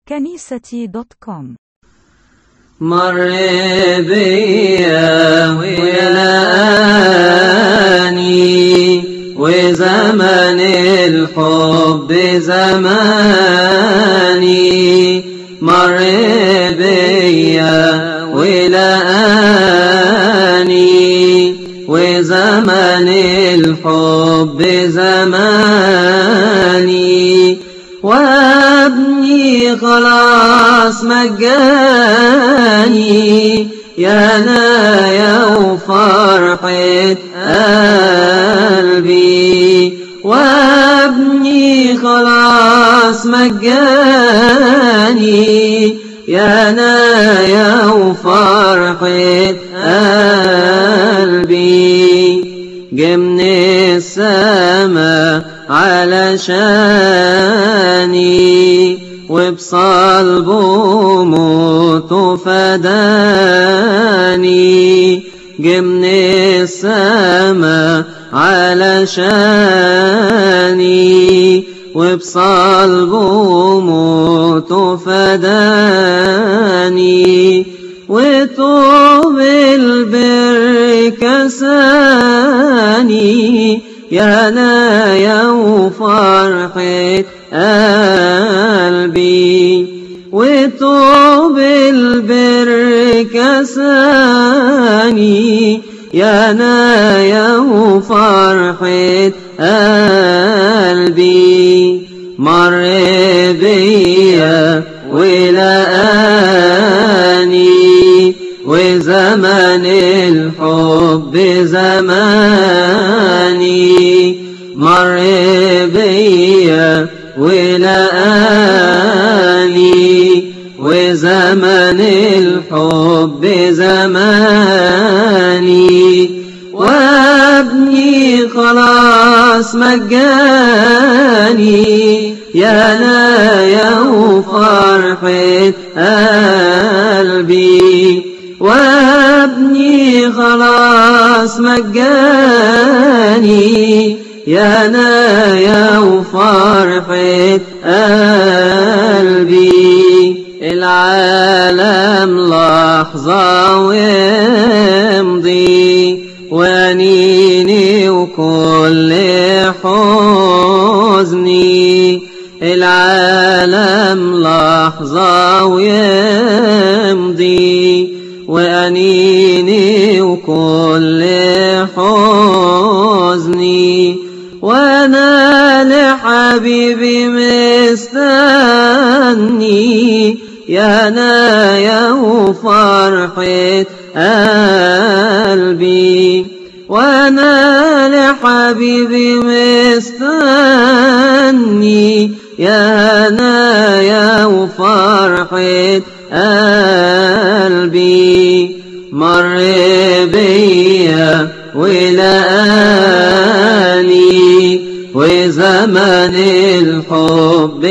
كنيستي دوت كوم مر بيا ولاني وزمن الحب زماني مر بيا ولاني وزمن الحب زماني وابني خلاص مجاني يا نايا وفرحة قلبي وابني خلاص مجاني يا نايا وفرحة قلبي جمن السما علشاني وبصلبه موت فداني جمن السما علشاني وبصلبه موت فداني وطوب البر كساني يا نايا وفرحة قلبي وطوب البر كساني يا نايا وفرحة قلبي مر بيا ولقاني وزمن الحب زماني مر بيا ولقاني وزمن الحب زماني وابني خلاص مجاني يا نايا وفرحة قلبي وابني خلاص مجاني يا نايا وفرحة قلبي العالم لحظة ويمضي وانيني وكل حزني العالم لحظة ويمضي وأنيني وكل حزني وأنا لحبيبي مستني يا نايا وفرحة قلبي وأنا لحبيبي مستني يا نايا وفرحة قلبي مر بيا ولقاني وزمن الحب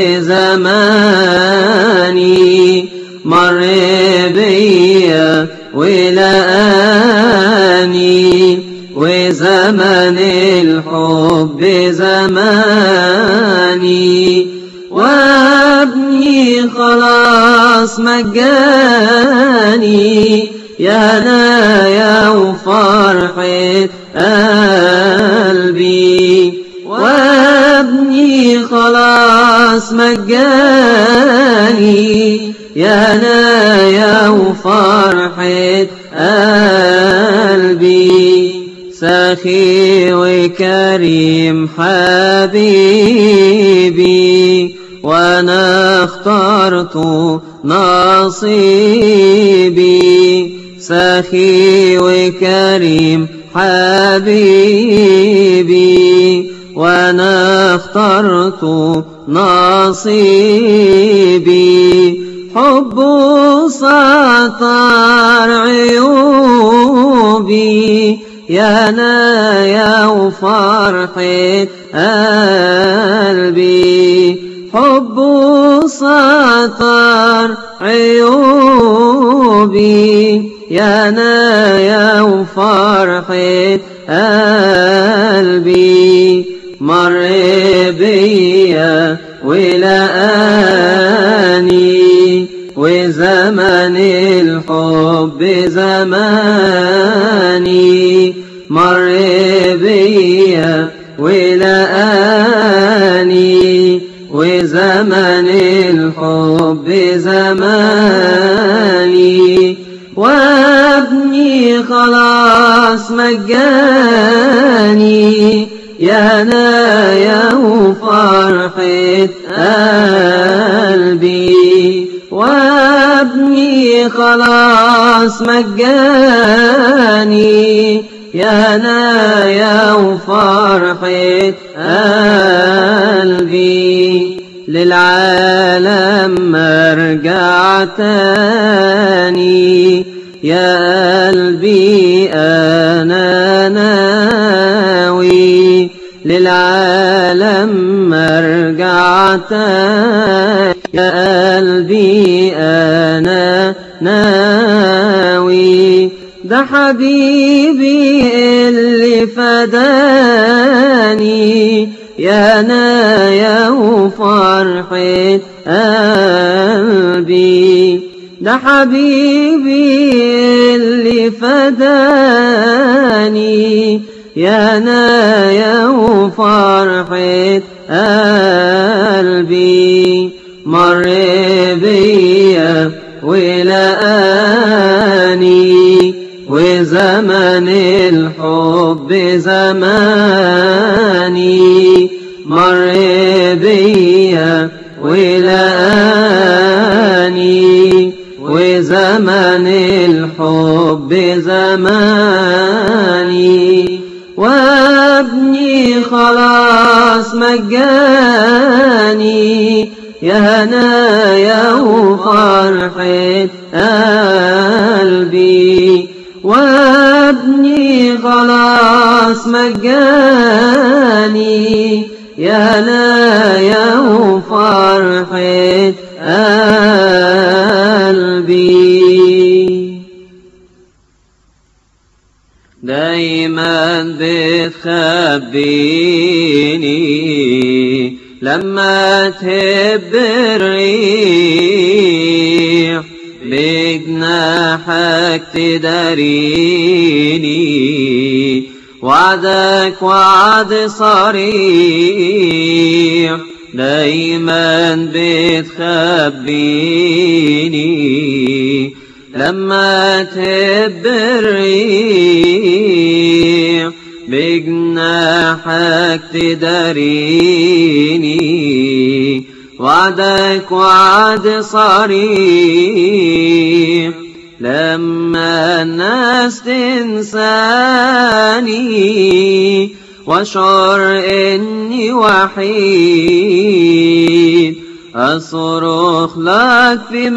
زماني مر بيا ولقاني وزمن الحب زماني وابني خلاص مجاني يا نايا وفرحة قلبي وابني خلاص مجاني يا نايا وفرحة قلبي سخي وكريم حبيبي وانا اخترت نصيبي سخي وكريم حبيبي وانا اخترت نصيبي حبه سطر عيوبي يا نايا وفرحة قلبي حبه سطر عيوبي يا نايا وفرحة قلبي مر بيا ولقاني وزمن الحب زماني مر بيا ولقاني وزمن الحب زماني وابني خلاص مجاني يا نايا وفرحة قلبي وابني خلاص مجاني يا نايا وفرحة قلبي للعالم مرجع تاني يا قلبي أنا ناوي للعالم مرجع تاني يا قلبي أنا ناوي ده حبيبي اللي فداني يا نايا وفرحة قلبي ده حبيبي اللي فداني يا نايا وفرحة قلبي مر بيا ولقاني وزمن الحب زماني مر بيا ولقاني وزمن الحب زماني وابني خلاص مجاني يا هنايا وفرحة قلبي وابني خلاص مجاني يا هنايا وفرحة قلبي دايما بتخبيني لما تهب الريح بجناحك تداريني وعدك وعد صريح دايما بتخبيني لما تهب الريح بجناحك تداريني وعدك وعد صريح لما الناس تنساني واشعر اني وحيد اصرخ لك في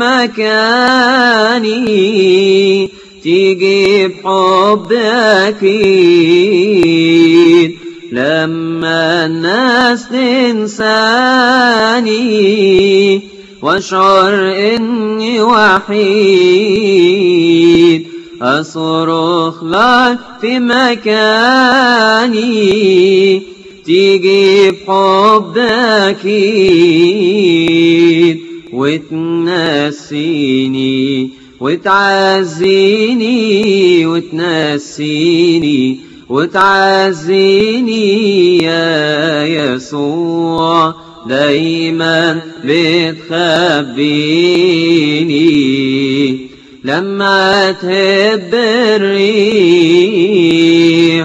مكاني تيجي بحب اكيد لما الناس تنساني واشعر اني وحيد اصرخ لك في مكاني تيجي بحب اكيد وتنسيني وتعزيني وتنسيني وتعزيني يا يسوع دايما بتخبيني لما تهب الريح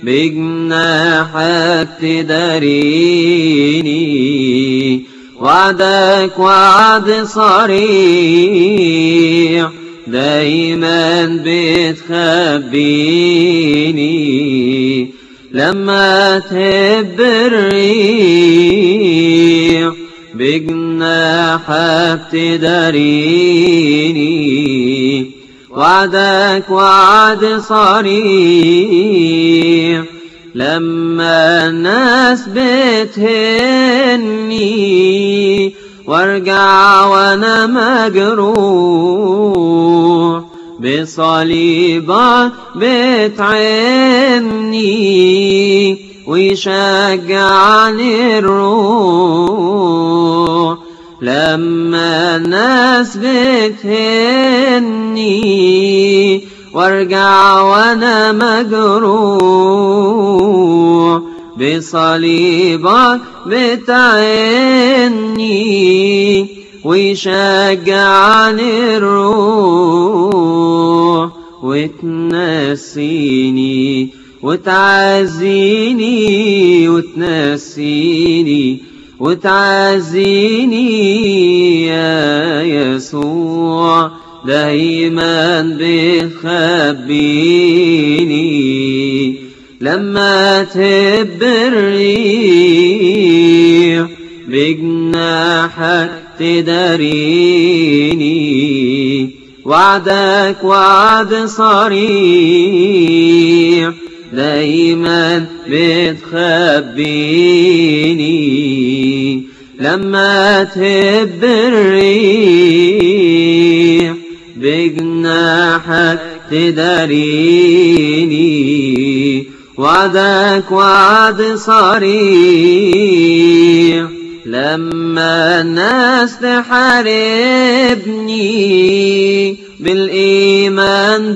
بجناحك تداريني وعدك وعد صريح دايما بتخبيني لما تهب الريح بجناحك تداريني وعدك وعد صريح لما الناس بتهني وارجع وانا مجروح بصليبك بتعني ويشجعني الروح لما الناس بتهني وارجع وانا مجروح بصليبك بتعني ويشجعني الروح وتنسيني وتعزيني وتنسيني وتعزيني يا يسوع دايما بتخبيني لما تهب الريح بجناحك تداريني وعدك وعد صريح دايما بتخبيني لما تهب الريح بجناحك تداريني وعدك وعد صريح لما الناس تحاربني بالإيمان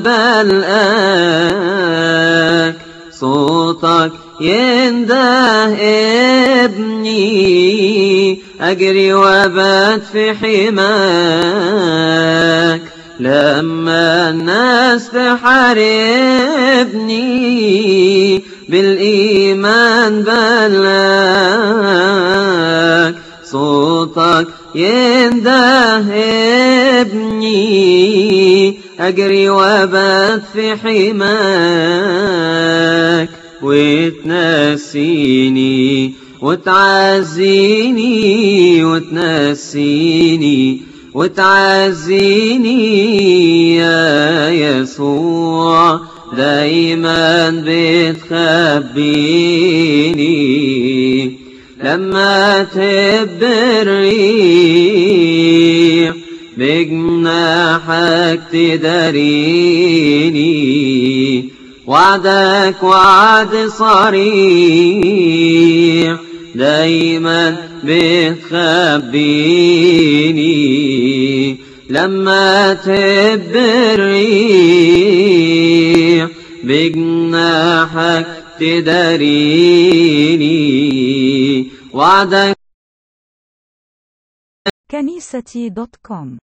بلقاك صوتك ينده ابني أجري وبات في حماك لما الناس تحاربني بالإيمان بلاك صوتك ينده ابني أجري وبات في حماك وتنسيني وتعزيني وتنسيني وتعزيني يا يسوع دايما بتخبيني لما تهب الريح بجناحك تداريني وعدك وعد صريح دايما بتخبيني لما تهب الريح بجناحك تداريني وعدك كنيستي دوت كوم